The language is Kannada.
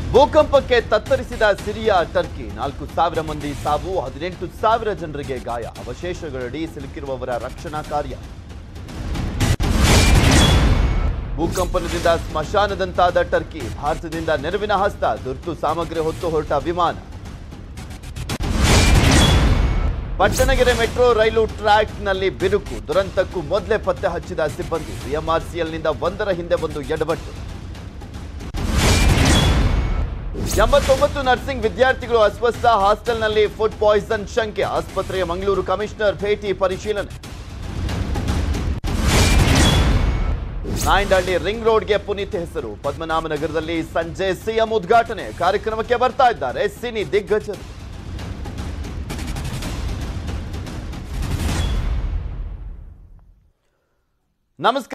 ಭೂಕಂಪಕ್ಕೆ ತತ್ತರಿಸಿದ ಸಿರಿಯಾ ಟರ್ಕಿ ನಾಲ್ಕು ಸಾವಿರ ಮಂದಿ ಸಾವು ಹದಿನೆಂಟು ಸಾವಿರ ಜನರಿಗೆ ಗಾಯ ಅವಶೇಷಗಳಡಿ ಸಿಲುಕಿರುವವರ ರಕ್ಷಣಾ ಕಾರ್ಯ ಭೂಕಂಪನದಿಂದ ಸ್ಮಶಾನದಂತಾದ ಟರ್ಕಿ ಭಾರತದಿಂದ ನೆರವಿನ ಹಸ್ತ ತುರ್ತು ಸಾಮಗ್ರಿ ಹೊತ್ತು ಹೊರಟ ವಿಮಾನ ಪಟ್ಟಣಗೆರೆ ಮೆಟ್ರೋ ರೈಲು ಟ್ರ್ಯಾಕ್ನಲ್ಲಿ ಬಿರುಕು ದುರಂತಕ್ಕೂ ಮೊದಲೇ ಪತ್ತೆ ಹಚ್ಚಿದ ಸಿಬ್ಬಂದಿ ಬಿಎಂಆರ್ಸಿಎಲ್ನಿಂದ ಒಂದರ ಹಿಂದೆ ಒಂದು ಎಡವಟ್ಟು ಎಂಬತ್ತೊಂಬತ್ತು ನರ್ಸಿಂಗ್ ವಿದ್ಯಾರ್ಥಿಗಳು ಅಸ್ವಸ್ಥ ಹಾಸ್ಟೆಲ್ನಲ್ಲಿ ಫುಡ್ ಪಾಯ್ಸನ್ ಶಂಕೆ ಆಸ್ಪತ್ರೆಯ ಮಂಗಳೂರು ಕಮಿಷನರ್ ಭೇಟಿ ಪರಿಶೀಲನೆ ನಾಯಂಡಹಳ್ಳಿ ರಿಂಗ್ ರೋಡ್ಗೆ ಪುನೀತ್ ಹೆಸರು ಪದ್ಮನಾಭನಗರದಲ್ಲಿ ಸಂಜೆ ಸಿಎಂ ಉದ್ಘಾಟನೆ ಕಾರ್ಯಕ್ರಮಕ್ಕೆ ಬರ್ತಾ ಇದ್ದಾರೆ ಸಿನಿ ದಿಗ್ಗಜರು ನಮಸ್ಕಾರ